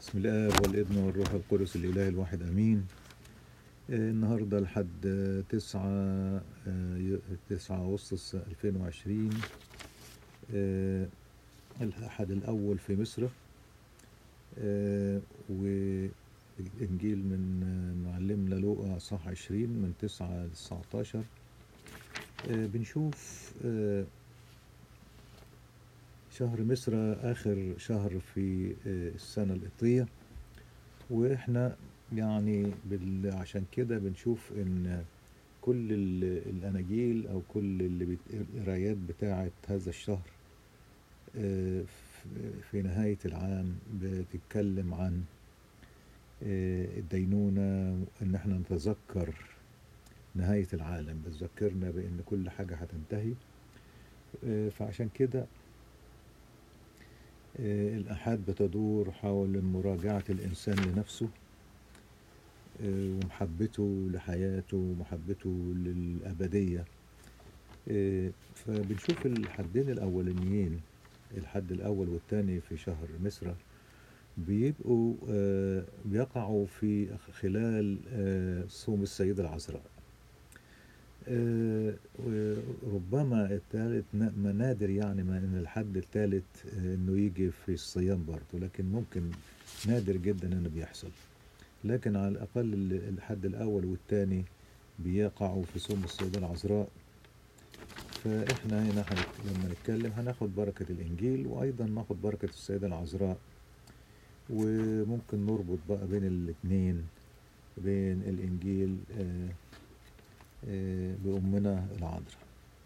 بسم الآب والابن والروح القدس الإله الواحد أمين آه، النهاردة لحد آه، تسعة آه، ي- تسعة أغسطس 2020 آه، الأحد الأول في مصر آه، والإنجيل من آه، معلمنا لوقا صح 20 من 9 ل 19 آه، بنشوف آه، شهر مصر آخر شهر في آه، السنة القبطية وإحنا يعني بال... عشان كده بنشوف إن كل ال- الأناجيل أو كل اللي بت... القرايات بتاعة هذا الشهر آه، في- في نهاية العام بتتكلم عن آه، الدينونة إن إحنا نتذكر نهاية العالم بتذكرنا بإن كل حاجة هتنتهي آه، فعشان كده آه، الآحاد بتدور حول مراجعة الإنسان لنفسه آه، ومحبته لحياته ومحبته للأبدية آه، فبنشوف الحدين الأولانيين الحد الأول والثاني في شهر مصر بيبقوا آه، بيقعوا في خلال آه، صوم السيدة العذراء آه، وربما الثالث ن- ما نادر يعني ما ان الحد الثالث آه، انه يجي في الصيام برضه لكن ممكن نادر جدا انه بيحصل لكن على الاقل ال- الحد الاول والثاني بيقعوا في صوم السيدة العذراء فاحنا هنا هنت- لما نتكلم هناخد بركة الانجيل وايضا ناخد بركة السيدة العذراء وممكن نربط بقى بين الاثنين بين الانجيل آه، آه، بأمنا العذراء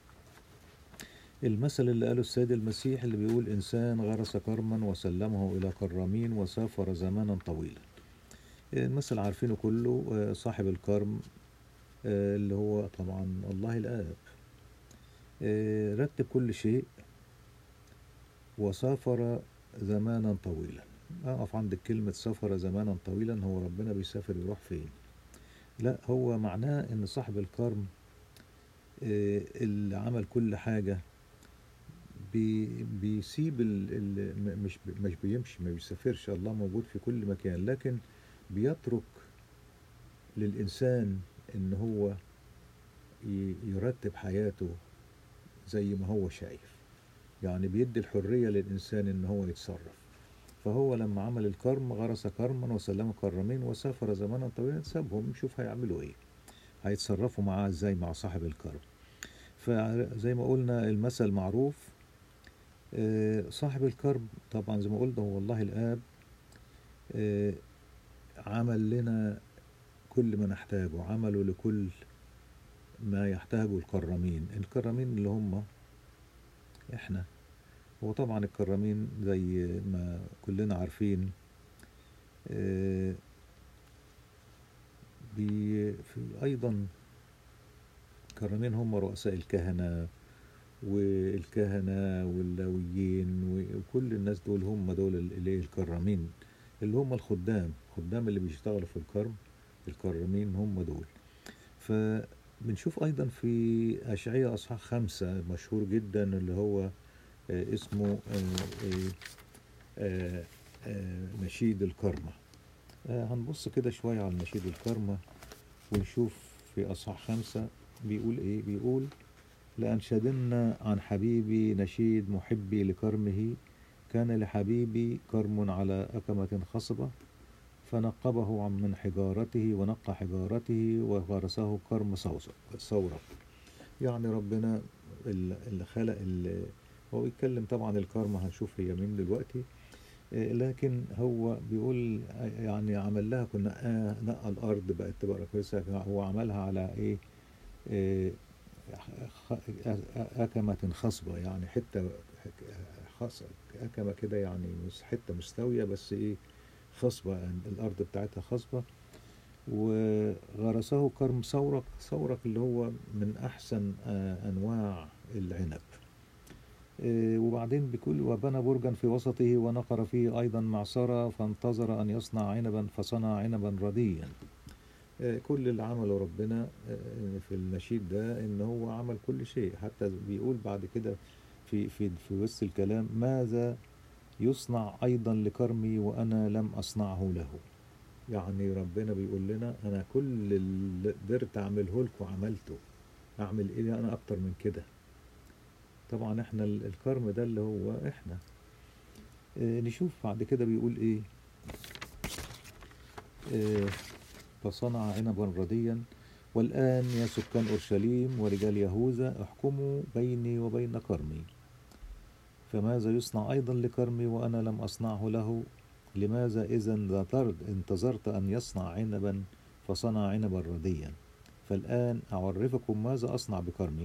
المثل اللي قاله السيد المسيح اللي بيقول إنسان غرس كرما وسلمه إلى كرامين وسافر زمانا طويلا المثل عارفينه كله آه، صاحب الكرم آه، اللي هو طبعا الله الآب آه، رتب كل شيء وسافر زمانا طويلا أقف عند كلمة سافر زمانا طويلا هو ربنا بيسافر يروح فين لا هو معناه ان صاحب الكرم آه، اللي عمل كل حاجة بي بيسيب ال ال م- مش ب- مش بيمشي ما بيسافرش الله موجود في كل مكان لكن بيترك للإنسان ان هو ي- يرتب حياته زي ما هو شايف يعني بيدي الحرية للإنسان ان هو يتصرف فهو لما عمل الكرم غرس كرما وسلمه كرمين وسافر زمانا طويلا سابهم يشوف هيعملوا ايه هيتصرفوا معاه ازاي مع صاحب الكرم فزي ما قلنا المثل معروف آه، صاحب الكرم طبعا زي ما قلنا هو الله الآب آه، عمل لنا كل ما نحتاجه عمله لكل ما يحتاجه الكرامين الكرامين اللي هم احنا هو طبعا الكرامين زي ما كلنا عارفين آه، بي في أيضا كرامين هم رؤساء الكهنة والكهنة واللاويين وكل الناس دول هم دول اللي إيه الكرامين اللي هم الخدام خدام اللي بيشتغلوا في الكرم الكرامين هم دول فبنشوف أيضا في أشعية أصحاح خمسة مشهور جدا اللي هو آه، اسمه آه، آه، آه، آه، نشيد الكرمة آه، هنبص كده شوية على نشيد الكرمة ونشوف في أصحاح خمسة بيقول إيه بيقول لأنشدن عن حبيبي نشيد محبي لكرمه كان لحبيبي كرم على أكمة خصبة فنقبه عن من حجارته ونقى حجارته وغرسه كرم صوصة ثورة يعني ربنا ال- اللي خلق ال- هو بيتكلم طبعا الكرم هنشوف هي مين دلوقتي آه، لكن هو بيقول آه، يعني عمل لها كنا آه، نقى الارض بقت تبقى كويسه هو عملها على ايه آه، خ- أكمة خصبة يعني حتة خص أكمة كده يعني مس- حتة مستوية بس إيه خصبة يعني الأرض بتاعتها خصبة وغرسه كرم ثورك ثورك اللي هو من أحسن آه، أنواع العنب آه، وبعدين بيقول وبنى برجا في وسطه ونقر فيه أيضا معصرة فانتظر أن يصنع عنبا فصنع عنبا رديا آه، كل اللي عمله ربنا آه، في النشيد ده ان هو عمل كل شيء حتى بيقول بعد كده في في في وسط الكلام ماذا يصنع أيضا لكرمي وأنا لم أصنعه له يعني ربنا بيقول لنا أنا كل اللي قدرت أعمله لكم عملته أعمل إيه أنا أكتر من كده طبعا إحنا ال- الكرم ده اللي هو إحنا آه، نشوف بعد كده بيقول إيه آه، فصنع عنبا رديا والآن يا سكان أورشليم ورجال يهوذا احكموا بيني وبين كرمي فماذا يصنع أيضا لكرمي وأنا لم أصنعه له لماذا إذا انتظرت انتظرت أن يصنع عنبا فصنع عنبا رديا فالآن أعرفكم ماذا أصنع بكرمي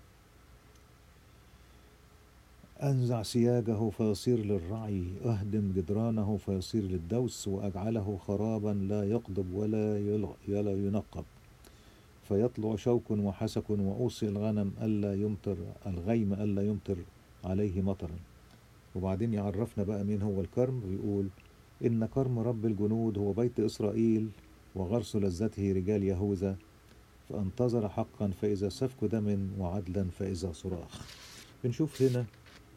أنزع سياجه فيصير للرعي أهدم جدرانه فيصير للدوس وأجعله خرابا لا يقضب ولا يلغ ولا ينقب فيطلع شوك وحسك وأوصي الغنم ألا يمطر الغيم ألا يمطر عليه مطرا وبعدين يعرفنا بقى مين هو الكرم ويقول إن كرم رب الجنود هو بيت إسرائيل وغرس لذته رجال يهوذا فانتظر حقا فإذا سفك دم وعدلا فإذا صراخ بنشوف هنا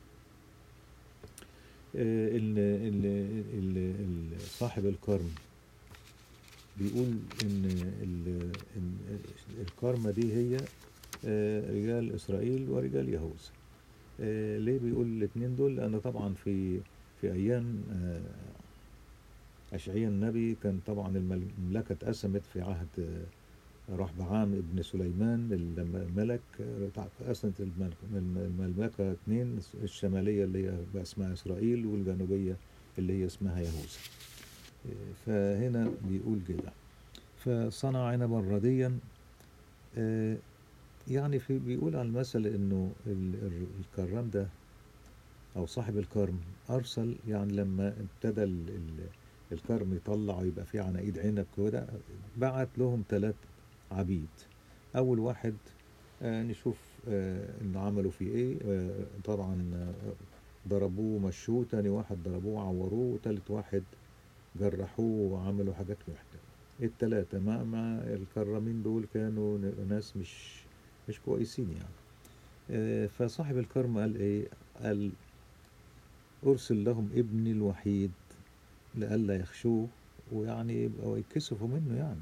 آه، ال- ال- ال- ال- صاحب الكرم بيقول إن ال- إن الكرمة دي هي آه، رجال إسرائيل ورجال يهوذا آه، ليه بيقول الاثنين دول لأن طبعا في في أيام آه، أشعياء النبي كان طبعا المل- المملكة اتقسمت في عهد آه، رحبعام ابن سليمان لما الملك آه، اتقسمت الملك- الم- المملكة اتنين الشمالية اللي هي بقى اسمها إسرائيل والجنوبية اللي هي اسمها يهوذا آه، فهنا بيقول كده فصنع عنبا رديا آه، يعني في بيقول على المثل انه ال- ال- الكرام ده او صاحب الكرم ارسل يعني لما ابتدى ال- ال- الكرم يطلع ويبقى فيه عناقيد عنب كده بعت لهم ثلاث عبيد اول واحد آه، نشوف آه، انه عملوا فيه ايه آه، طبعا آه، ضربوه مشوه تاني واحد ضربوه عوروه وتالت واحد جرحوه وعملوا حاجات وحدة التلاتة مع مع الكرامين دول كانوا ن- ناس مش مش كويسين يعني آه، فصاحب الكرم قال ايه قال ارسل لهم ابني الوحيد لئلا يخشوه ويعني يبقوا يتكسفوا منه يعني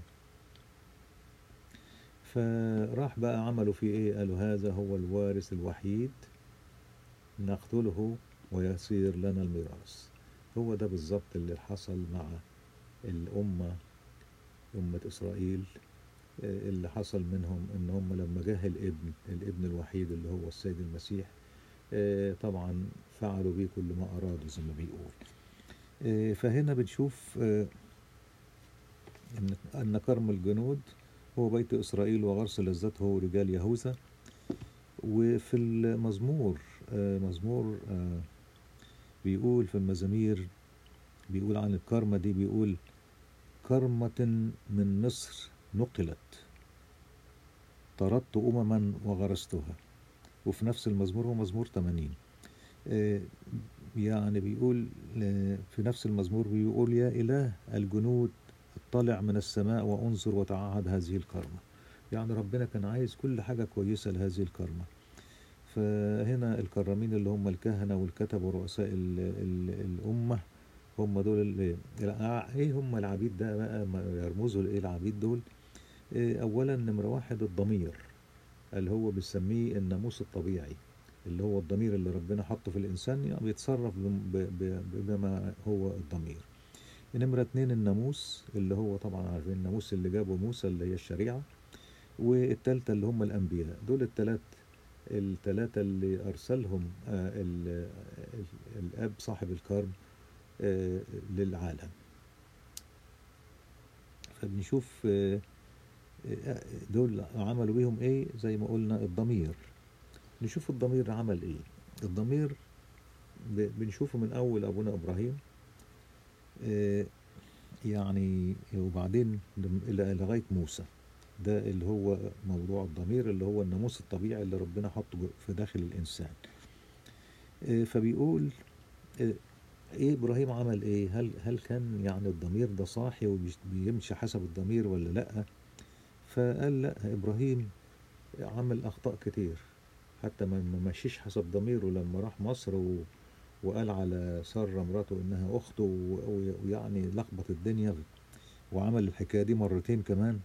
فراح بقى عملوا فيه ايه قالوا هذا هو الوارث الوحيد نقتله ويصير لنا الميراث هو ده بالظبط اللي حصل مع الأمة أمة إسرائيل آه، اللي حصل منهم إن هم لما جه الابن الابن الوحيد اللي هو السيد المسيح آه، طبعا فعلوا بيه كل ما أرادوا زي ما بيقول آه، فهنا بنشوف آه، إن أن كرم الجنود هو بيت إسرائيل وغرس لذته رجال يهوذا وفي المزمور آه، مزمور آه، بيقول في المزامير بيقول عن الكرمة دي بيقول كرمة من مصر نقلت طردت أمما وغرستها وفي نفس المزمور هو مزمور 80 آه، يعني بيقول آه، في نفس المزمور بيقول يا إله الجنود اطلع من السماء وانظر وتعهد هذه الكرمة يعني ربنا كان عايز كل حاجة كويسة لهذه الكرمة فهنا الكرامين اللي هم الكهنة والكتب ورؤساء ال ال الأمة هم دول اللي ايه هم العبيد ده بقى ما يرمزوا لايه العبيد دول إيه اولا نمرة واحد الضمير اللي هو بيسميه الناموس الطبيعي اللي هو الضمير اللي ربنا حطه في الانسان يعني بيتصرف بم- ب- ب- بما هو الضمير نمرة اتنين الناموس اللي هو طبعا عارفين الناموس اللي جابه موسى اللي هي الشريعة والتالتة اللي هم الأنبياء دول التلات التلاتة اللي أرسلهم آه، ال- ال- الأب صاحب الكرم آه، للعالم فبنشوف آه، آه، دول عملوا بيهم ايه زي ما قلنا الضمير نشوف الضمير عمل ايه الضمير ب- بنشوفه من اول ابونا ابراهيم آه، يعني وبعدين لم- الى لغايه موسى ده اللي هو موضوع الضمير اللي هو الناموس الطبيعي اللي ربنا حطه جو- في داخل الانسان آه، فبيقول آه، ايه ابراهيم عمل ايه هل هل كان يعني الضمير ده صاحي وبيمشي حسب الضمير ولا لا فقال لا ابراهيم عمل اخطاء كتير حتى ما ما مشيش حسب ضميره لما راح مصر و وقال على سارة مراته إنها أخته و- و- ويعني لخبط الدنيا وعمل الحكاية دي مرتين كمان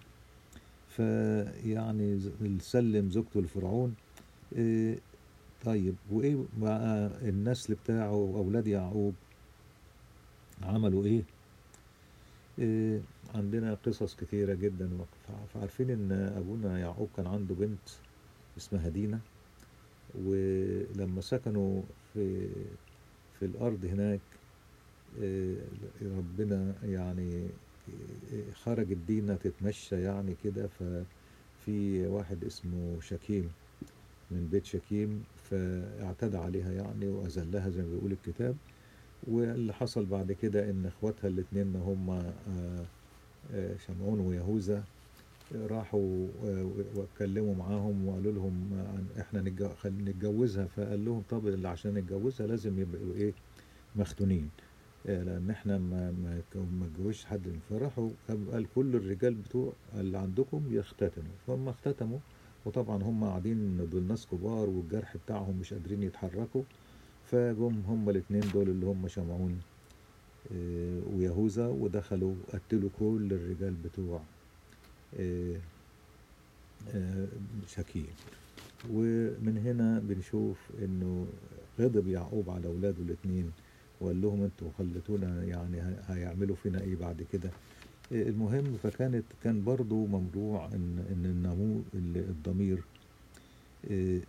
فيعني ز- سلم زوجته لفرعون إيه طيب وإيه بقى النسل بتاعه وأولاد يعقوب عملوا إيه؟ إيه عندنا قصص كتيرة جدا وف- فعارفين إن أبونا يعقوب كان عنده بنت اسمها دينا ولما سكنوا في في الأرض هناك إيه، ربنا يعني إيه، خرجت دينا تتمشى يعني كده ففي واحد اسمه شكيم من بيت شكيم فاعتدى عليها يعني وأذلها زي ما بيقول الكتاب واللي حصل بعد كده ان اخواتها الاتنين هم آه، آه، شمعون ويهوذا راحوا آه، واتكلموا معاهم وقالوا لهم آه، احنا نتج- خل- نتجوزها فقال لهم طب اللي عشان نتجوزها لازم يبقوا ايه مختونين آه، لان احنا ما ما ك- ما نتجوزش حد فراحوا كان- قال كل الرجال بتوع اللي عندكم يختتنوا فهم اختتموا وطبعا هم قاعدين دول ناس كبار والجرح بتاعهم مش قادرين يتحركوا فجم هم الاتنين دول اللي هم شمعون آه، ويهوذا ودخلوا قتلوا كل الرجال بتوع آه، آه، شكيم ومن هنا بنشوف انه غضب يعقوب على اولاده الاثنين وقال لهم انتوا خليتونا يعني ه- هيعملوا فينا ايه بعد كده آه، المهم فكانت كان برضو ممنوع ان ان النمو ال- الضمير آه،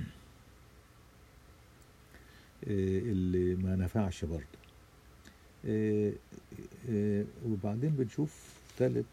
آه، اللي ما نفعش برضه آه، آه، وبعدين بنشوف ثالث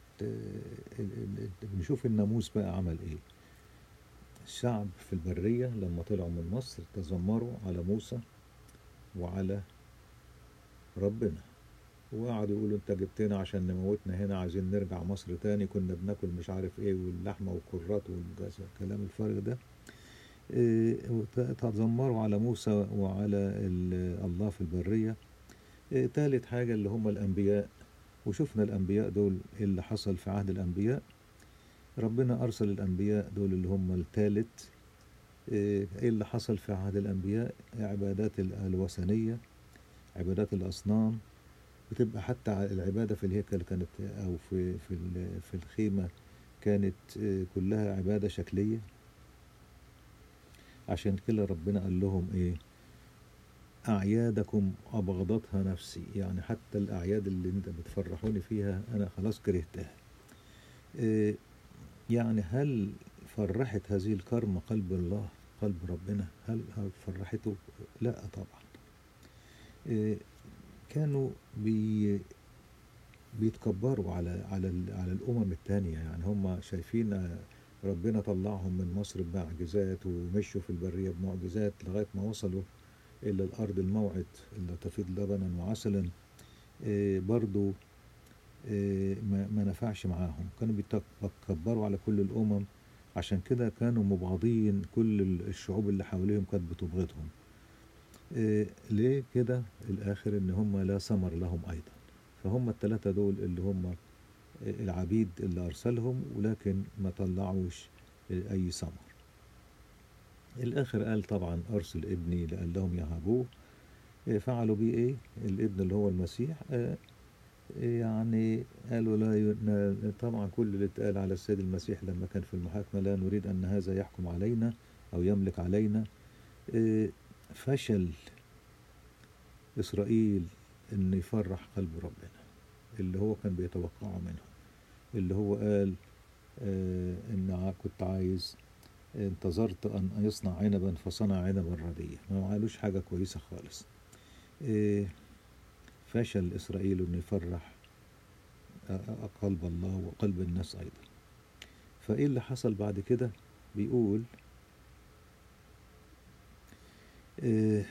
بنشوف الناموس بقى عمل ايه الشعب في البرية لما طلعوا من مصر تذمروا على موسى وعلى ربنا وقعدوا يقولوا انت جبتنا عشان نموتنا هنا عايزين نرجع مصر تاني كنا بناكل مش عارف ايه واللحمة والكرات والكلام الفارغ ده إيه، وت- تذمروا على موسى وعلى ال- الله في البرية إيه، تالت حاجة اللي هم الأنبياء وشفنا الأنبياء دول إيه اللي حصل في عهد الأنبياء ربنا أرسل الأنبياء دول اللي هم التالت إيه إيه اللي حصل في عهد الأنبياء عبادات ال- الوثنية عبادات الأصنام بتبقى حتى ع- العبادة في الهيكل كانت أو في في ال- في الخيمة كانت إيه، كلها عبادة شكلية عشان كده ربنا قال لهم ايه أعيادكم أبغضتها نفسي يعني حتى الأعياد اللي انت بتفرحوني فيها أنا خلاص كرهتها إيه يعني هل فرحت هذه الكرمة قلب الله قلب ربنا هل هل فرحته لا طبعا إيه كانوا بي بيتكبروا على على ال- على الامم التانية يعني هم شايفين آه، ربنا طلعهم من مصر بمعجزات ومشوا في البرية بمعجزات لغاية ما وصلوا إلى الأرض الموعد اللي تفيض لبنا وعسلا إيه برضو إيه ما ما نفعش معاهم كانوا بيتكبروا على كل الأمم عشان كده كانوا مبغضين كل ال- الشعوب اللي حواليهم كانت بتبغضهم إيه ليه كده الآخر إن هم لا ثمر لهم أيضا فهم الثلاثة دول اللي هم العبيد اللي أرسلهم ولكن ما طلعوش أي ثمر الآخر قال طبعا أرسل ابني لأنهم يهابوه إيه فعلوا بيه إيه الابن اللي هو المسيح آه، يعني قالوا لا ي... نا- طبعا كل اللي اتقال على السيد المسيح لما كان في المحاكمة لا نريد أن هذا يحكم علينا أو يملك علينا إيه، فشل إسرائيل إن يفرح قلب ربنا اللي هو كان بيتوقعه منهم اللي هو قال آه، إن ع- كنت عايز انتظرت أن يصنع عنبا فصنع عنبا رديا ما عملوش حاجة كويسة خالص إيه، فشل إسرائيل إنه يفرح آه، آه، قلب الله وقلب الناس أيضا فإيه اللي حصل بعد كده بيقول إيه،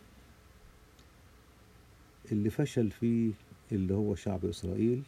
اللي فشل فيه اللي هو شعب إسرائيل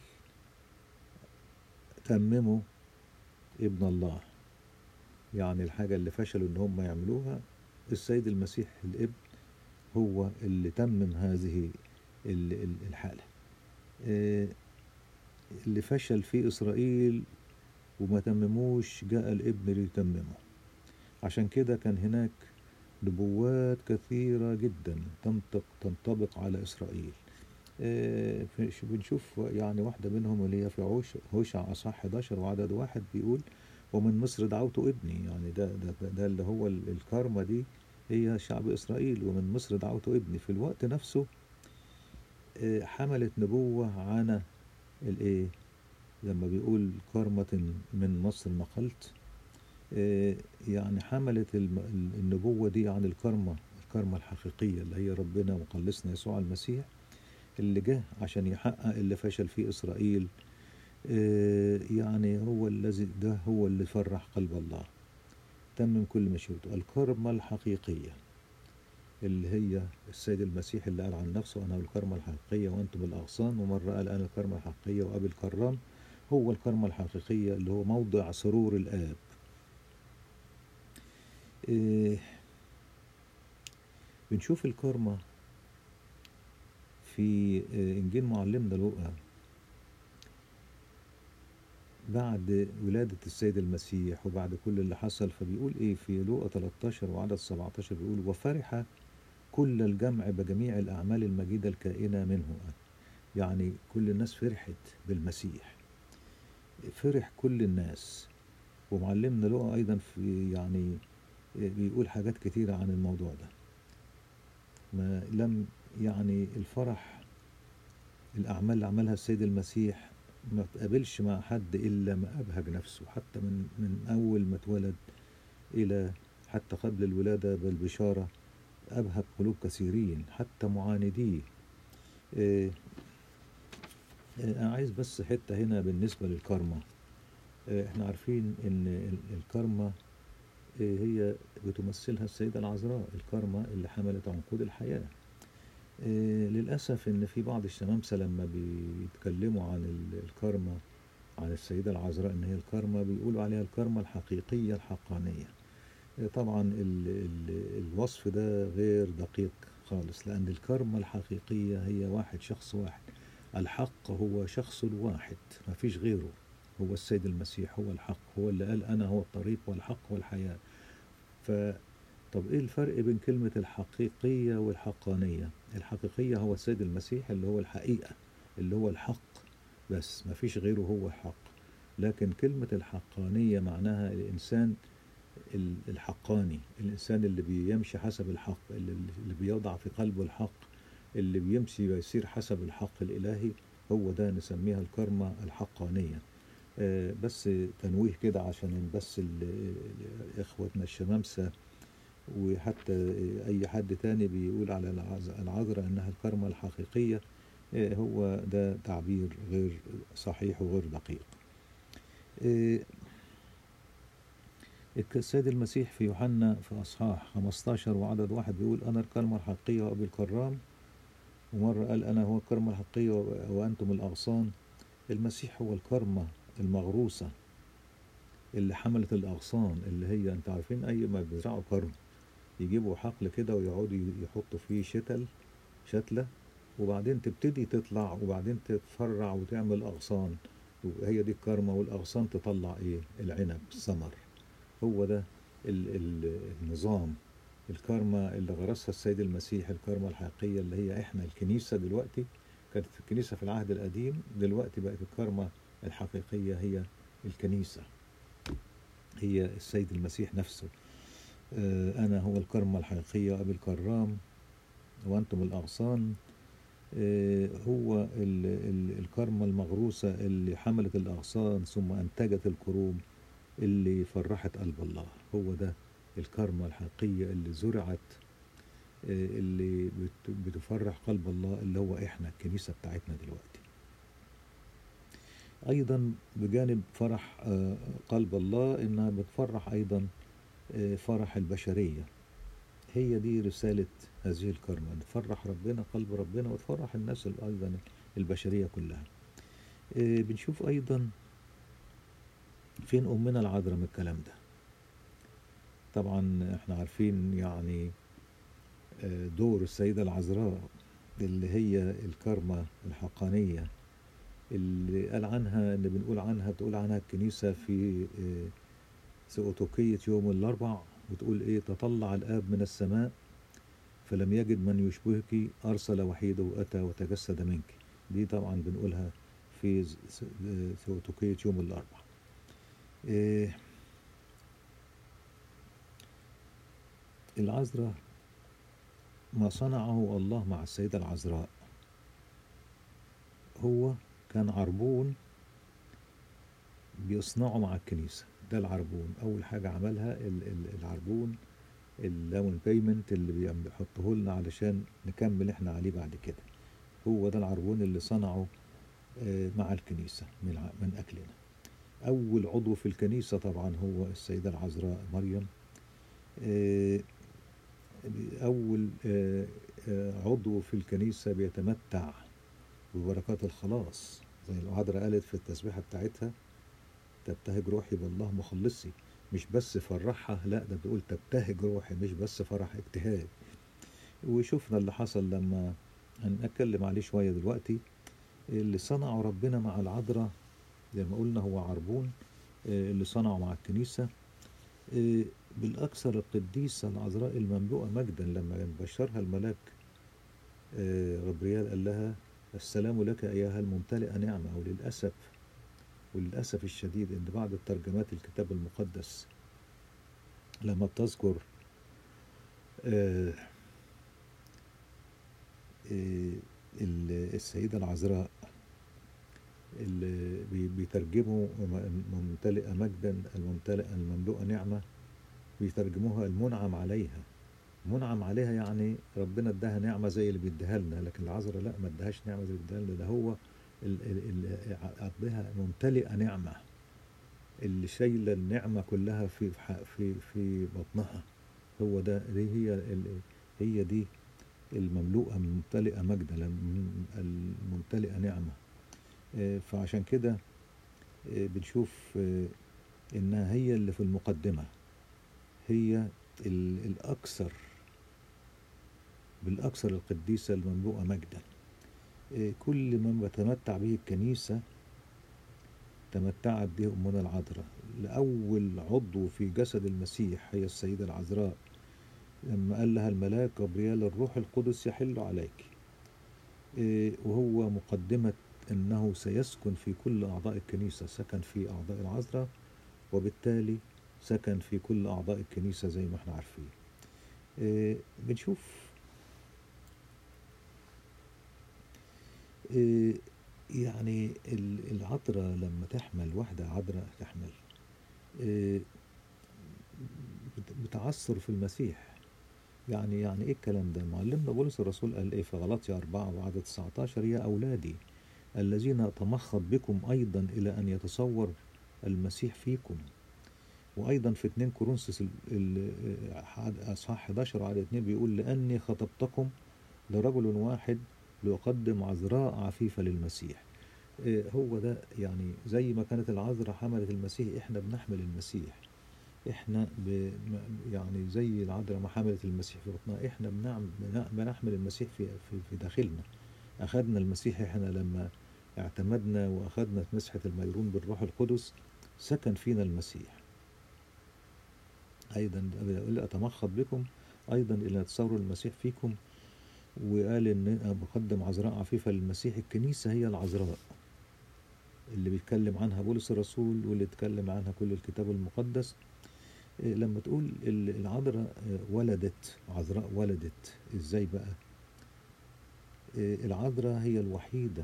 تمموا ابن الله يعني الحاجة اللي فشلوا إن هم يعملوها السيد المسيح الابن هو اللي تمم هذه ال- ال- الحالة آه، اللي فشل فيه إسرائيل وما تمموش جاء الابن ليتممه عشان كده كان هناك نبوات كثيرة جدا تنطق تنطبق على إسرائيل آه، في- ش- بنشوف يعني واحدة منهم اللي هي في عوش هوشع أصح 11 وعدد واحد بيقول ومن مصر دعوت ابني يعني ده ده, ده, ده اللي هو ال- الكارما دي هي شعب إسرائيل ومن مصر دعوت ابني في الوقت نفسه آه، حملت نبوة عن الإيه لما بيقول كرمة من مصر نقلت آه، يعني حملت الم- ال- النبوة دي عن الكرمة الكرمة الحقيقية اللي هي ربنا ومخلصنا يسوع المسيح اللي جه عشان يحقق اللي فشل فيه إسرائيل آه، يعني هو الذي ده هو اللي فرح قلب الله تمم كل مشيئته الكرمة الحقيقية اللي هي السيد المسيح اللي قال عن نفسه أنا الكرمة الحقيقية وأنتم الأغصان ومرة قال أنا الكرمة الحقيقية وأبي الكرام هو الكرمة الحقيقية اللي هو موضع سرور الآب إيه بنشوف الكرمة في آه، إنجيل معلمنا لوقا بعد ولادة السيد المسيح وبعد كل اللي حصل فبيقول إيه في لوقا 13 وعدد 17 بيقول وفرح كل الجمع بجميع الأعمال المجيدة الكائنة منه يعني كل الناس فرحت بالمسيح فرح كل الناس ومعلمنا لوقا أيضا في يعني بيقول حاجات كتيرة عن الموضوع ده ما لم يعني الفرح الأعمال اللي عملها السيد المسيح ما تقابلش مع حد إلا ما أبهج نفسه حتى من من أول ما اتولد إلى حتى قبل الولادة بالبشارة أبهج قلوب كثيرين حتى معانديه إيه إيه، أنا عايز بس حتة هنا بالنسبة للكارما إيه، احنا عارفين ان ال- الكارما إيه، هي بتمثلها السيدة العذراء الكارما اللي حملت عنقود الحياة إيه، للأسف إن في بعض الشمامسة لما بيتكلموا عن ال- الكارما عن السيدة العذراء إن هي الكارما بيقولوا عليها الكارما الحقيقية الحقانية إيه، طبعا ال ال الوصف ده غير دقيق خالص لأن الكارما الحقيقية هي واحد شخص واحد الحق هو شخص واحد ما فيش غيره هو السيد المسيح هو الحق هو اللي قال أنا هو الطريق والحق والحياة ف طب ايه الفرق بين كلمة الحقيقية والحقانية الحقيقية هو السيد المسيح اللي هو الحقيقة اللي هو الحق بس ما فيش غيره هو الحق لكن كلمة الحقانية معناها الإنسان ال- الحقاني الإنسان اللي بيمشي حسب الحق اللي, اللي بيوضع في قلبه الحق اللي بيمشي ويسير حسب الحق الإلهي هو ده نسميها الكرمة الحقانية آه، بس تنويه كده عشان بس ال- ال- إخوتنا الشمامسة وحتى أي حد تاني بيقول على العذ- العذراء إنها الكرمة الحقيقية آه، هو ده تعبير غير صحيح وغير دقيق آه، السيد المسيح في يوحنا في أصحاح 15 وعدد واحد بيقول أنا الكرمة الحقيقية وأبي الكرام ومرة قال أنا هو الكرمة الحقيقية وأنتم الأغصان المسيح هو الكرمة المغروسة اللي حملت الأغصان اللي هي أنت عارفين أي ما بيزرعوا كرم يجيبوا حقل كده ويقعدوا يحطوا فيه شتل شتلة وبعدين تبتدي تطلع وبعدين تتفرع وتعمل أغصان وهي دي الكرمة والأغصان تطلع إيه العنب الثمر هو ده ال ال النظام الكارما اللي غرسها السيد المسيح الكارما الحقيقية اللي هي احنا الكنيسة دلوقتي كانت الكنيسة في العهد القديم دلوقتي بقت الكارما الحقيقية هي الكنيسة هي السيد المسيح نفسه آه، أنا هو الكرمة الحقيقية أبي الكرام وأنتم الأغصان آه، هو ال- ال- الكرمة المغروسة اللي حملت الأغصان ثم أنتجت الكروم اللي فرحت قلب الله هو ده الكرمة الحقيقية اللي زرعت آه، اللي بت- بتفرح قلب الله اللي هو إحنا الكنيسة بتاعتنا دلوقتي أيضا بجانب فرح آه، قلب الله إنها بتفرح أيضا آه، فرح البشرية هي دي رسالة هذه الكرمة تفرح ربنا قلب ربنا وتفرح الناس ال- أيضا البشرية كلها آه، بنشوف أيضا فين أمنا العذراء من الكلام ده طبعا احنا عارفين يعني آه، دور السيدة العذراء اللي هي الكرمة الحقانية اللي قال عنها اللي بنقول عنها بتقول عنها الكنيسة في آه، سؤتوكية يوم الأربع وتقول ايه تطلع الآب من السماء فلم يجد من يشبهك أرسل وحيده أتى وتجسد منك دي طبعا بنقولها في ز- س- ثيوتوكية يوم الأربعاء إيه العذراء ما صنعه الله مع السيدة العذراء هو كان عربون بيصنعه مع الكنيسة ده العربون أول حاجة عملها ال- ال- العربون اللاون بيمنت اللي بيعم- بيحطه لنا علشان نكمل احنا عليه بعد كده هو ده العربون اللي صنعه آه، مع الكنيسة من ع- من أجلنا أول عضو في الكنيسة طبعا هو السيدة العذراء مريم آه، أول آه، آه، عضو في الكنيسة بيتمتع ببركات الخلاص زي العذراء قالت في التسبيحة بتاعتها تبتهج روحي بالله مخلصي مش بس فرحها لا ده بتقول تبتهج روحي مش بس فرح اجتهاد وشفنا اللي حصل لما هنتكلم عليه شوية دلوقتي اللي صنعه ربنا مع العذراء زي ما قلنا هو عربون آه، اللي صنعه مع الكنيسة آه، بالأكثر القديسة العذراء المملوءة مجدا لما بشرها الملاك آه، غبريال قال لها السلام لك أيها الممتلئة نعمة وللأسف وللأسف الشديد إن بعض الترجمات الكتاب المقدس لما بتذكر آه، آه، ال- السيدة العذراء اللي بي- بيترجموا م- ممتلئة مجدا الممتلئة المملوءة نعمة بيترجموها المنعم عليها منعم عليها يعني ربنا اداها نعمة زي اللي بيديها لنا لكن العذراء لا ما اداهاش نعمة زي اللي بيديها لنا ده هو ال- ال- ال- قضيها ممتلئة نعمة اللي شايلة النعمة كلها في في ح- في في بطنها هو ده دي هي ال- هي دي المملوءة الممتلئة مجدا الم- الممتلئة نعمة آه، فعشان كده آه، بنشوف آه، إنها هي اللي في المقدمة هي ال- الأكثر بالأكثر القديسة المملوءة مجدا آه، كل ما بتمتع به الكنيسة تمتعت به أمنا العذراء لأول عضو في جسد المسيح هي السيدة العذراء لما قال لها الملاك جبريل الروح القدس يحل عليك إيه، وهو مقدمة أنه سيسكن في كل أعضاء الكنيسة سكن في أعضاء العذراء وبالتالي سكن في كل أعضاء الكنيسة زي ما احنا عارفين إيه، بنشوف إيه، يعني ال- العذراء لما تحمل واحدة عذراء تحمل إيه، بت- بتعثر في المسيح يعني يعني ايه الكلام ده معلمنا بولس الرسول قال ايه في غلطية أربعة وعدد 19 يا أولادي الذين أتمخض بكم أيضا إلى أن يتصور المسيح فيكم وأيضا في 2 كورنثوس ال- ال- أصحاح 11 على 2 بيقول لأني خطبتكم لرجل واحد ليقدم عذراء عفيفة للمسيح إيه هو ده يعني زي ما كانت العذراء حملت المسيح احنا بنحمل المسيح احنا ب م- يعني زي العذراء ما حملت المسيح في بطنها احنا بنعم بن- بنحمل المسيح في في, في داخلنا اخذنا المسيح احنا لما اعتمدنا واخذنا مسحة الميرون بالروح القدس سكن فينا المسيح ايضا يقول اتمخض بكم ايضا الى تصور المسيح فيكم وقال ان بقدم عذراء عفيفة للمسيح الكنيسة هي العذراء اللي بيتكلم عنها بولس الرسول واللي اتكلم عنها كل الكتاب المقدس إيه، لما تقول ال- العذراء آه، ولدت عذراء ولدت ازاي بقى إيه، العذراء هي الوحيدة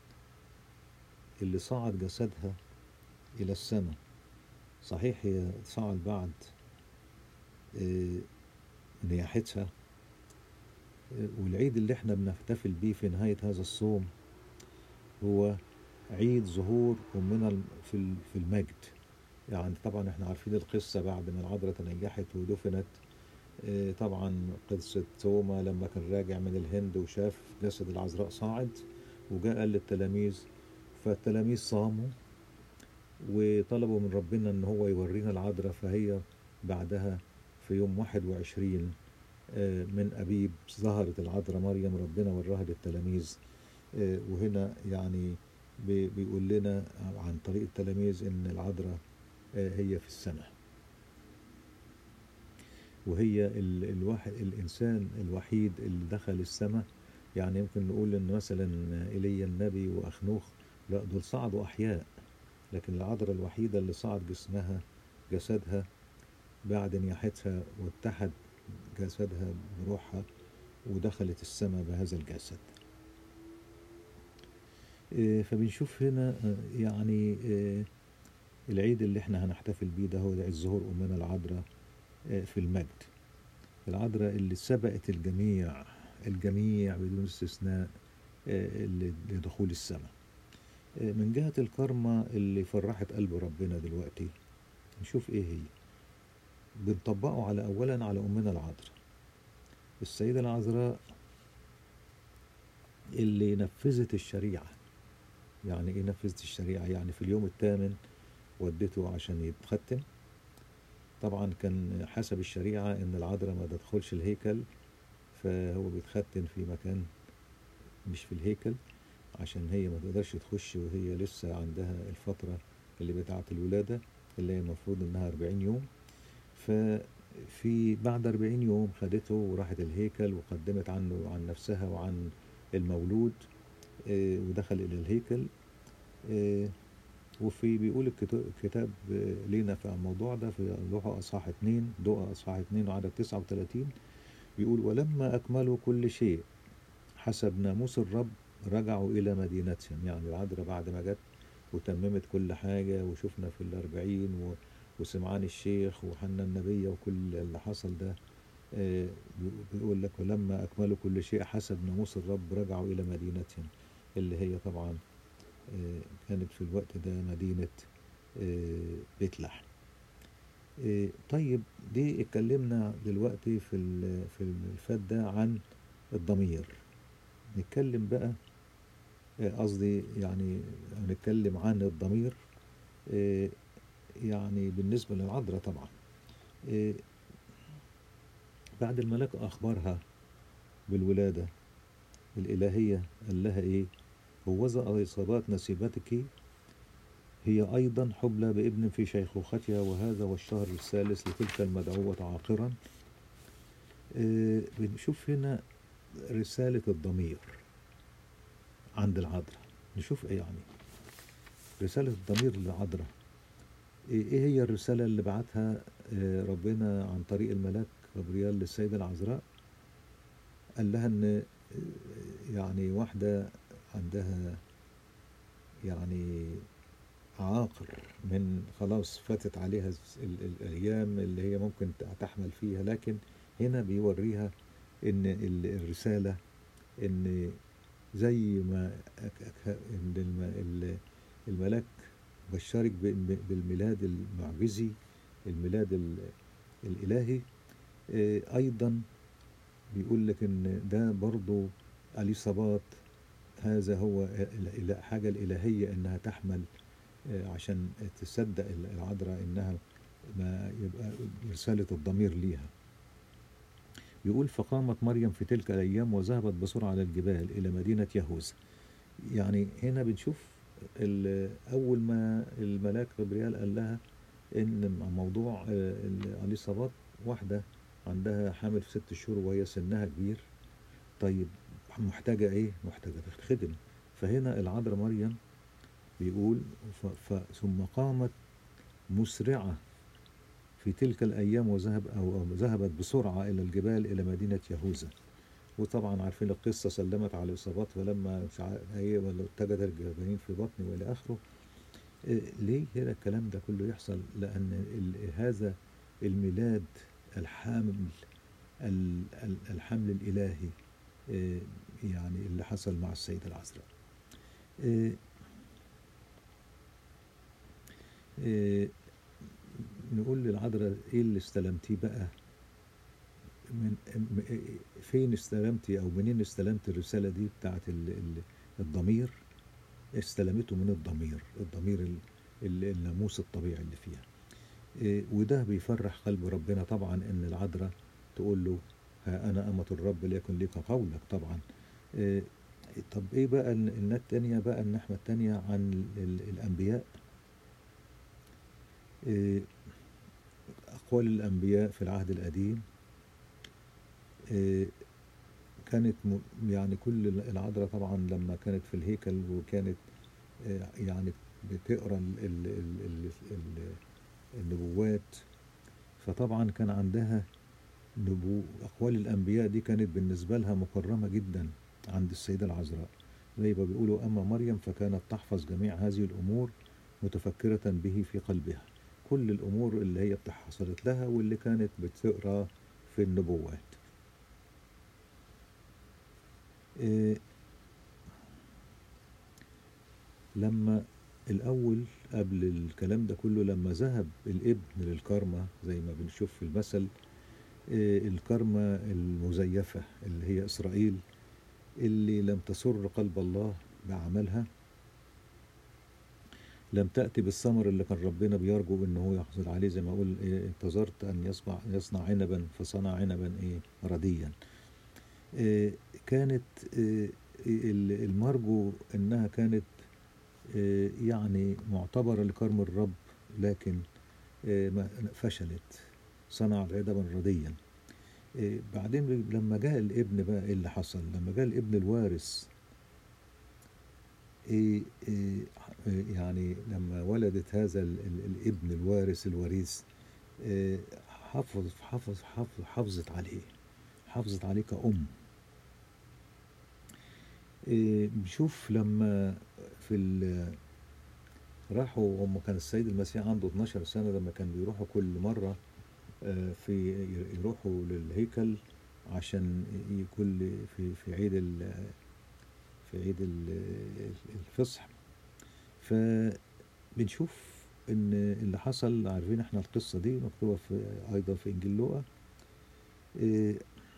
اللي صعد جسدها إلى السماء صحيح هي صعد بعد إيه، نياحتها إيه، والعيد اللي احنا بنحتفل بيه في نهاية هذا الصوم هو عيد ظهور أمنا الم- في ال- في المجد يعني طبعا احنا عارفين القصة بعد ما العذراء تنيحت ودفنت آه، طبعا قصة توما لما كان راجع من الهند وشاف جسد العذراء صاعد وجاء قال للتلاميذ فالتلاميذ صاموا وطلبوا من ربنا ان هو يورينا العذراء فهي بعدها في يوم 21 آه، من أبيب ظهرت العذراء مريم ربنا وراها للتلاميذ آه، وهنا يعني بي- بيقول لنا عن طريق التلاميذ ان العذراء آه، هي في السماء وهي ال الواحد الإنسان الوحيد اللي دخل السماء يعني يمكن نقول إن مثلا إيليا النبي وأخنوخ لا دول صعدوا أحياء لكن العذراء الوحيدة اللي صعد جسمها جسدها بعد نياحتها واتحد جسدها بروحها ودخلت السماء بهذا الجسد إيه، فبنشوف هنا آه، يعني آه، العيد اللي احنا هنحتفل بيه ده هو عيد الظهور أمنا العذراء آه، في المجد العذراء اللي سبقت الجميع الجميع بدون استثناء آه، ل- لدخول السماء آه، من جهة الكرمة اللي فرحت قلب ربنا دلوقتي نشوف ايه هي بنطبقه على اولا على امنا العذراء السيدة العذراء اللي نفذت الشريعة يعني ايه نفذت الشريعة يعني في اليوم الثامن ودته عشان يتختم طبعا كان حسب الشريعة ان العذراء ما تدخلش الهيكل فهو بيتختن في مكان مش في الهيكل عشان هي ما تقدرش تخش وهي لسه عندها الفترة اللي بتاعة الولادة اللي هي المفروض انها 40 يوم ففي بعد 40 يوم خدته وراحت الهيكل وقدمت عنه عن نفسها وعن المولود آه، ودخل إلى الهيكل آه، وفي بيقول الكتاب الكتاب آه، لينا في الموضوع ده في لوحة أصحاح 2 دقة أصحاح 2 وعدد 39 بيقول ولما أكملوا كل شيء حسب ناموس الرب رجعوا إلى مدينتهم يعني العذراء بعد ما جت وتممت كل حاجة وشفنا في الأربعين و- وسمعان الشيخ وحنا النبية وكل اللي حصل ده آه، بيقول لك ولما أكملوا كل شيء حسب ناموس الرب رجعوا إلى مدينتهم اللي هي طبعا آه، كانت في الوقت ده مدينة آه، بيت لحم آه، طيب دي اتكلمنا دلوقتي في ال- في الفات ده عن الضمير نتكلم بقى آه، قصدي يعني نتكلم عن الضمير آه، يعني بالنسبة للعذراء طبعا آه، بعد الملاك أخبرها بالولادة الإلهية قال لها إيه هوذا إصابات نسيبتك هي أيضا حبلى بابن في شيخوختها وهذا هو الشهر الثالث لتلك المدعوة عاقرا آه، بنشوف هنا رسالة الضمير عند العذراء نشوف ايه يعني رسالة الضمير للعذراء ايه إيه هي الرسالة اللي بعتها آه، ربنا عن طريق الملاك جبريل للسيدة العذراء قال لها ان آه، يعني واحدة عندها يعني عاقر من خلاص فاتت عليها ال- ال- الأيام اللي هي ممكن تحمل فيها لكن هنا بيوريها إن ال- الرسالة إن زي ما أك- أك- إن الم- ال- الملاك بشرك ب- بالميلاد المعجزي الميلاد ال- الإلهي آه، أيضا بيقول لك إن ده برضو اليصابات هذا هو ال- ال- حاجة الإلهية إنها تحمل آه، عشان تصدق ال- العذراء إنها ما يبقى رسالة الضمير ليها يقول فقامت مريم في تلك الأيام وذهبت بسرعة على الجبال إلى مدينة يهوذا يعني هنا بنشوف ال- أول ما الملاك غبريال قال لها إن موضوع آه، الإصابات واحدة عندها حامل في ست شهور وهي سنها كبير طيب محتاجة إيه؟ محتاجة تخدم فهنا العذراء مريم بيقول ف... ف... ثم قامت مسرعة في تلك الأيام وذهب أو أو ذهبت بسرعة إلى الجبال إلى مدينة يهوذا وطبعا عارفين القصة سلمت على الإصابات ولما مش عارف هي ولا اتجد الجبانين في بطني وإلى آخره إيه ليه هنا الكلام ده كله يحصل لأن ال... هذا الميلاد الحامل ال... ال- الحمل الإلهي إيه يعني اللي حصل مع السيدة العذراء إيه إيه نقول للعذراء ايه اللي استلمتيه بقى من م- إيه- فين استلمتي او منين استلمت الرسالة دي بتاعت ال- ال- الضمير استلمته من الضمير الضمير ال- ال- الناموس الطبيعي اللي فيها إيه وده بيفرح قلب ربنا طبعا ان العذراء تقول له ها انا امة الرب ليكن لك قولك طبعا إيه طب ايه بقى الن- الناحية التانية بقى النحمة التانية عن ال- ال- الانبياء إيه، أقوال الأنبياء في العهد القديم آه، كانت م- يعني كل العذراء طبعا لما كانت في الهيكل وكانت آه، يعني بتقرا ال- ال- ال- ال- ال- النبوات فطبعا كان عندها نبو أقوال الأنبياء دي كانت بالنسبة لها مكرمة جدا عند السيدة العذراء زي ما بيقولوا أما مريم فكانت تحفظ جميع هذه الأمور متفكرة به في قلبها كل الأمور اللي هي حصلت لها واللي كانت بتقرأ في النبوات إيه لما الأول قبل الكلام ده كله لما ذهب الابن للكرمة زي ما بنشوف في المثل إيه الكرمة المزيفة اللي هي إسرائيل اللي لم تسر قلب الله بعملها لم تأتي بالثمر اللي كان ربنا بيرجو ان هو يحصل عليه زي ما اقول إيه انتظرت ان يصنع يصنع عنبا فصنع عنبا ايه رديا إيه كانت إيه ال- المرجو انها كانت إيه يعني معتبرة لكرم الرب لكن إيه ما- فشلت صنعت عنبا رديا إيه بعدين لما جاء الابن بقى ايه اللي حصل لما جاء الابن الوارث إيه إيه إيه يعني لما ولدت هذا ال- ال- الابن الوارث الوريث إيه حفظ حفظ حفظ حافظت عليه حافظت عليه كأم إيه بنشوف لما في ال- راحوا هم كان السيد المسيح عنده 12 سنة لما كان بيروحوا كل مرة آه، في يروحوا للهيكل عشان ي- كل في في عيد ال في عيد ال- الفصح فبنشوف ان اللي حصل عارفين احنا القصة دي مكتوبة في ايضا في انجيل لوقا ايه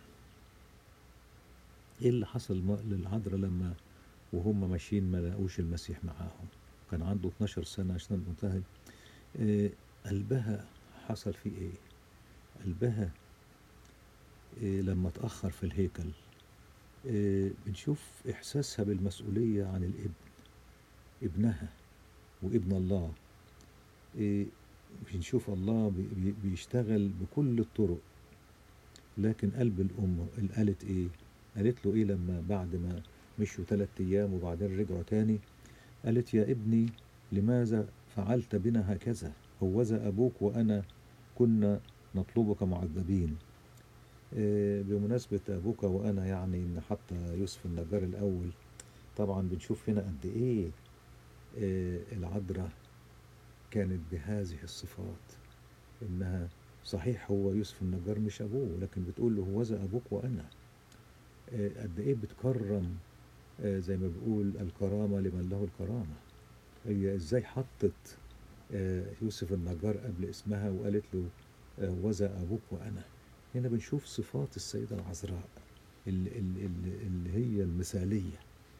إيه اللي حصل م- للعذراء لما وهم ماشيين ما لقوش المسيح معاهم كان عنده 12 سنة عشان منتهي إيه قلبها حصل فيه ايه قلبها إيه لما اتأخر في الهيكل إيه بنشوف إحساسها بالمسؤولية عن الابن ابنها وابن الله إيه بنشوف الله بي- بي- بيشتغل بكل الطرق لكن قلب الأم قالت إيه قالت له إيه لما بعد ما مشوا ثلاثة أيام وبعدين رجعوا تاني قالت يا ابني لماذا فعلت بنا هكذا هوذا أبوك وأنا كنا نطلبك معذبين آه، بمناسبة أبوك وأنا يعني إن حتى يوسف النجار الأول طبعا بنشوف هنا قد إيه آه، العذراء كانت بهذه الصفات إنها صحيح هو يوسف النجار مش أبوه لكن بتقول له هوذا أبوك وأنا آه، قد إيه بتكرم آه، زي ما بيقول الكرامة لمن له الكرامة هي إزاي حطت آه، يوسف النجار قبل اسمها وقالت له آه، هوذا أبوك وأنا هنا بنشوف صفات السيدة العذراء اللي, اللي, اللي هي المثالية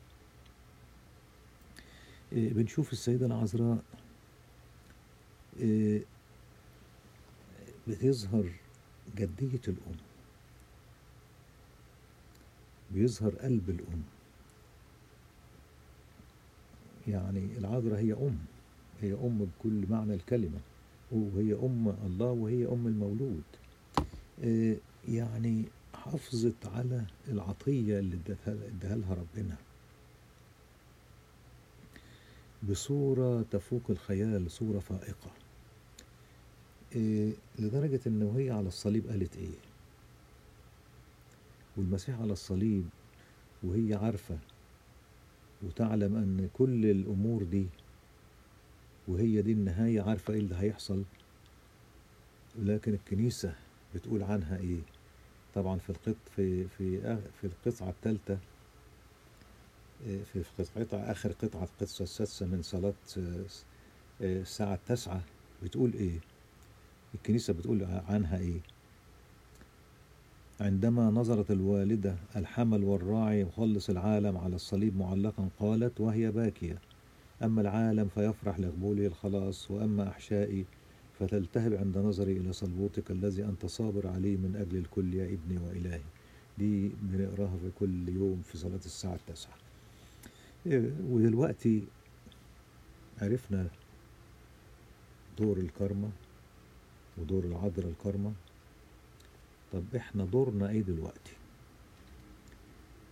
إيه، بنشوف السيدة العذراء إيه، بتظهر جدية الأم بيظهر قلب الأم يعني العذراء هي أم هي أم بكل معنى الكلمة وهي أم الله وهي أم المولود آه، يعني حافظت على العطية اللي ادتها اداها لها ربنا بصورة تفوق الخيال صورة فائقة آه، لدرجة إن وهي على الصليب قالت إيه والمسيح على الصليب وهي عارفة وتعلم أن كل الأمور دي وهي دي النهاية عارفة إيه اللي هيحصل لكن الكنيسة بتقول عنها إيه طبعا في القط في في آ- في القطعة الثالثة في في قطعة آخر قطعة القصة السادسة من صلاة آه، آه، الساعة التاسعة بتقول إيه الكنيسة بتقول عنها إيه عندما نظرت الوالدة الحمل والراعي مخلص العالم على الصليب معلقا قالت وهي باكية أما العالم فيفرح لقبوله الخلاص وأما أحشائي فتلتهب عند نظري إلى صلبوتك الذي أنت صابر عليه من أجل الكل يا ابني وإلهي دي بنقراها في كل يوم في صلاة الساعة التاسعة إيه، ودلوقتي عرفنا دور الكرمة ودور العذراء الكرمة طب احنا دورنا ايه دلوقتي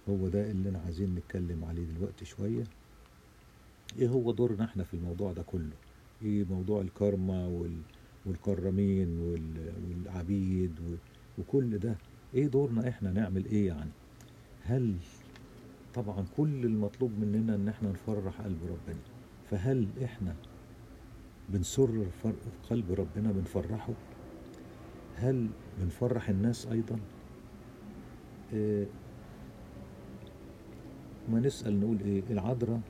هو ده اللي انا عايزين نتكلم عليه دلوقتي شوية ايه هو دورنا احنا في الموضوع ده كله ايه موضوع الكارما وال والكرامين وال- والعبيد و- وكل ده ايه دورنا احنا نعمل ايه يعني هل طبعا كل المطلوب مننا ان احنا نفرح قلب ربنا فهل احنا بنسر فر- قلب ربنا بنفرحه هل بنفرح الناس ايضا إيه ما نسأل نقول ايه العذراء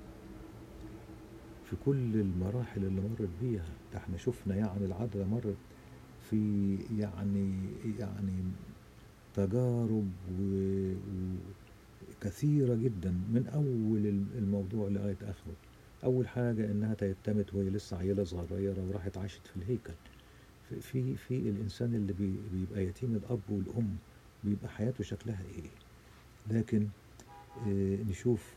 في كل المراحل اللي مرت بيها ده احنا شفنا يعني العذراء مرت في يعني يعني تجارب و- وكثيرة جدا من أول الموضوع لغاية آخره أول حاجة إنها تيتمت وهي لسه عيلة صغيرة وراحت عاشت في الهيكل في في, في الإنسان اللي بي- بيبقى يتيم الأب والأم بيبقى حياته شكلها إيه لكن آه نشوف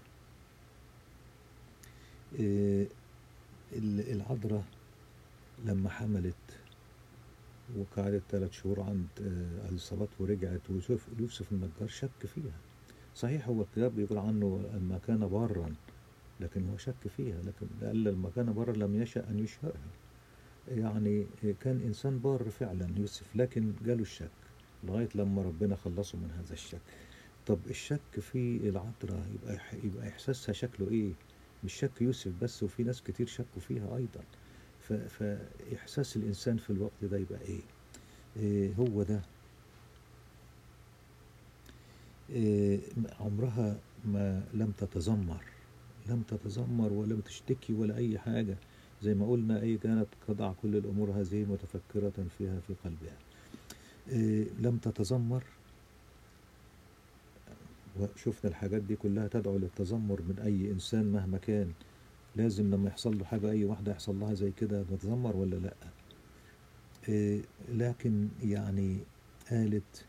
آه ال- العذراء لما حملت وقعدت ثلاث شهور عند آه، اليصابات ورجعت ويوسف يوسف النجار شك فيها صحيح هو الكتاب بيقول عنه لما كان بارا لكن هو شك فيها لكن قال لما كان بارا لم يشأ أن يشهرها يعني كان إنسان بار فعلا يوسف لكن جاله الشك لغاية لما ربنا خلصه من هذا الشك طب الشك في العذراء يبقى يبقى إحساسها شكله إيه مش شك يوسف بس وفي ناس كتير شكوا فيها أيضا ف- فإحساس الإنسان في الوقت ده يبقى إيه, إيه هو ده إيه عمرها ما لم تتذمر لم تتذمر ولم تشتكي ولا أي حاجة زي ما قلنا أي كانت تضع كل الأمور هذه متفكرة فيها في قلبها إيه لم تتذمر وشفنا الحاجات دي كلها تدعو للتذمر من أي إنسان مهما كان لازم لما يحصل له حاجة أي واحدة يحصل لها زي كده نتذمر ولا لأ إيه لكن يعني قالت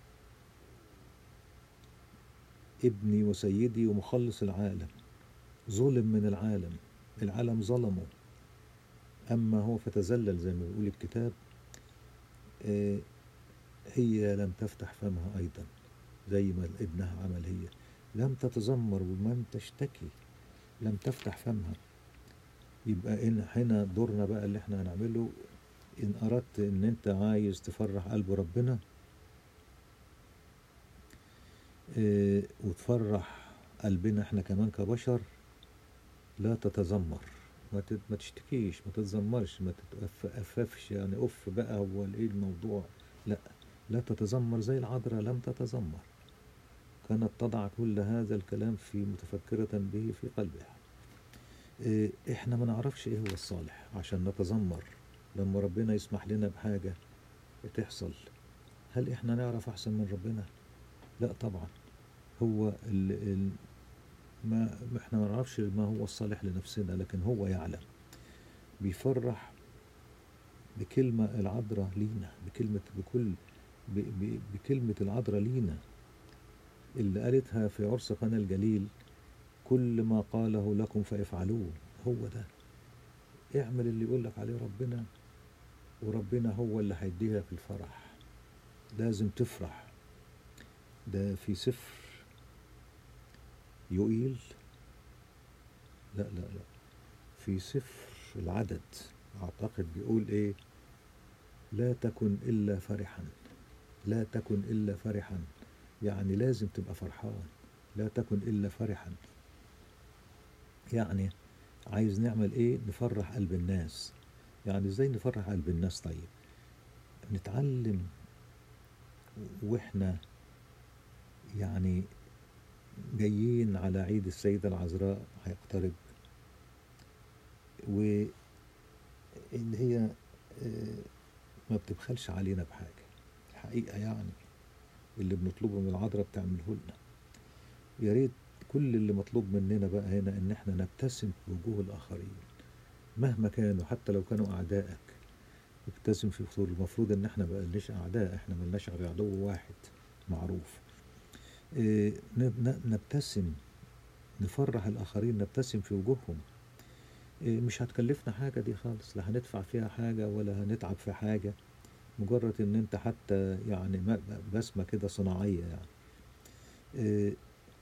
ابني وسيدي ومخلص العالم ظلم من العالم العالم ظلمه أما هو فتذلل زي ما بيقول الكتاب إيه هي لم تفتح فمها أيضا زي ما ابنها عمل هي لم تتذمر ولم تشتكي لم تفتح فمها يبقى إن هنا دورنا بقى اللي احنا هنعمله إن أردت إن أنت عايز تفرح قلب ربنا إيه وتفرح قلبنا احنا كمان كبشر لا تتذمر ما تت- ما تشتكيش ما تتذمرش ما تتأففش يعني أف بقى هو إيه الموضوع لا لا تتذمر زي العذراء لم تتذمر كانت تضع كل هذا الكلام في متفكرة به في قلبها إيه، احنا ما نعرفش ايه هو الصالح عشان نتذمر لما ربنا يسمح لنا بحاجة تحصل هل احنا نعرف احسن من ربنا لا طبعا هو ال ال ما ما احنا ما نعرفش ما هو الصالح لنفسنا لكن هو يعلم بيفرح بكلمة العذراء لينا بكلمة بكل ب ب بكلمة العذراء لينا اللي قالتها في عرس قنا الجليل كل ما قاله لكم فافعلوه هو ده اعمل اللي يقول لك عليه ربنا وربنا هو اللي هيديها في الفرح لازم تفرح ده في سفر يقيل لا لا لا في سفر العدد اعتقد بيقول ايه لا تكن الا فرحا لا تكن الا فرحا يعني لازم تبقى فرحان لا تكن الا فرحا يعني عايز نعمل ايه نفرح قلب الناس يعني ازاي نفرح قلب الناس طيب نتعلم واحنا يعني جايين على عيد السيدة العذراء هيقترب وإن هي آه، ما بتبخلش علينا بحاجة الحقيقة يعني اللي بنطلبه من العذراء بتعمله لنا يا ريت كل اللي مطلوب مننا بقى هنا ان احنا نبتسم في وجوه الاخرين مهما كانوا حتى لو كانوا اعدائك ابتسم في وجوه المفروض ان احنا بقالناش اعداء احنا ملناش غير عدو واحد معروف إيه، ن- ن- نبتسم نفرح الاخرين نبتسم في وجوههم إيه، مش هتكلفنا حاجة دي خالص لا هندفع فيها حاجة ولا هنتعب في حاجة مجرد ان انت حتى يعني ما- بسمة كده صناعية يعني إيه،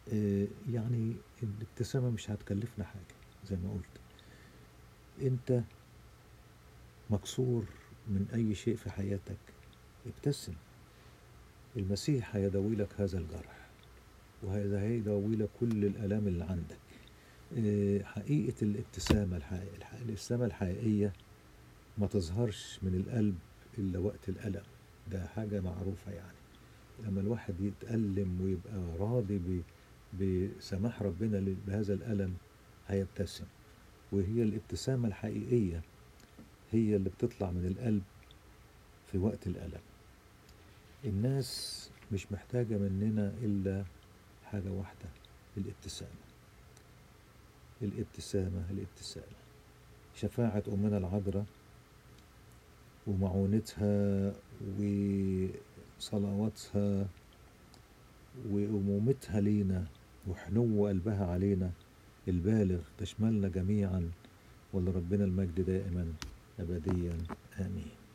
آه، يعني الابتسامة مش هتكلفنا حاجة زي ما قلت انت مكسور من اي شيء في حياتك ابتسم المسيح هيداوي لك هذا الجرح وهذا هيداوي لك كل الالام اللي عندك آه، حقيقة الابتسامة الحقيقية الابتسامة الحقيقية ما تظهرش من القلب إلا وقت الألم ده حاجة معروفة يعني لما الواحد يتألم ويبقى راضي ب- بسماح ربنا ل- بهذا الألم هيبتسم وهي الابتسامة الحقيقية هي اللي بتطلع من القلب في وقت الألم الناس مش محتاجة مننا إلا حاجة واحدة الابتسامة الابتسامة الابتسامة شفاعة أمنا العذراء ومعونتها وصلواتها وأمومتها لينا وحنو قلبها علينا البالغ تشملنا جميعا ولربنا المجد دائما أبديا آمين